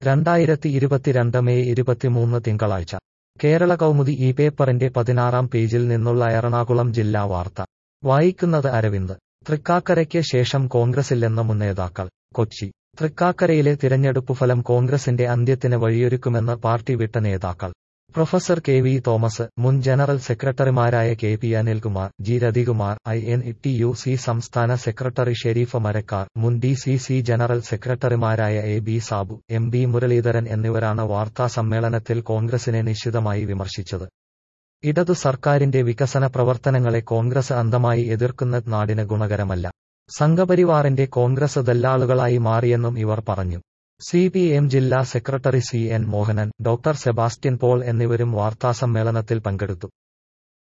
രണ്ടായിരത്തി ഇരുപത്തിരണ്ട് മെയ് ഇരുപത്തിമൂന്ന് തിങ്കളാഴ്ച കേരള കൗമുദി ഈ പേപ്പറിന്റെ പതിനാറാം പേജിൽ നിന്നുള്ള എറണാകുളം ജില്ലാ വാർത്ത വായിക്കുന്നത് അരവിന്ദ് തൃക്കാക്കരയ്ക്ക് ശേഷം കോൺഗ്രസില്ലെന്ന് മുൻ നേതാക്കൾ കൊച്ചി തൃക്കാക്കരയിലെ തിരഞ്ഞെടുപ്പുഫലം കോൺഗ്രസിന്റെ അന്ത്യത്തിന് വഴിയൊരുക്കുമെന്ന് പാർട്ടി വിട്ട നേതാക്കൾ പ്രൊഫസർ കെ വി തോമസ് മുൻ ജനറൽ സെക്രട്ടറിമാരായ K P Anilkumar G Rathikumar I N T U C സംസ്ഥാന സെക്രട്ടറി ഷെരീഫ് മരക്കാർ മുൻ ഡി സി സി ജനറൽ സെക്രട്ടറിമാരായ A B Sabu M B Muraleedharan എന്നിവരാണ് വാർത്താ സമ്മേളനത്തിൽ കോൺഗ്രസിനെ നിശിതമായി വിമർശിച്ചത് ഇടതു സർക്കാരിന്റെ വികസന പ്രവർത്തനങ്ങളെ കോൺഗ്രസ് അന്ധമായി എതിർക്കുന്നത് നാടിന് ഗുണകരമല്ല സംഘപരിവാറിന്റെ കോൺഗ്രസ് ദല്ലാളുകളായി മാറിയെന്നും ഇവർ പറഞ്ഞു സി പി എം ജില്ലാ secretary C N Mohanan doctor Sebastian Paul എന്നിവരും വാർത്താസമ്മേളനത്തിൽ പങ്കെടുത്തു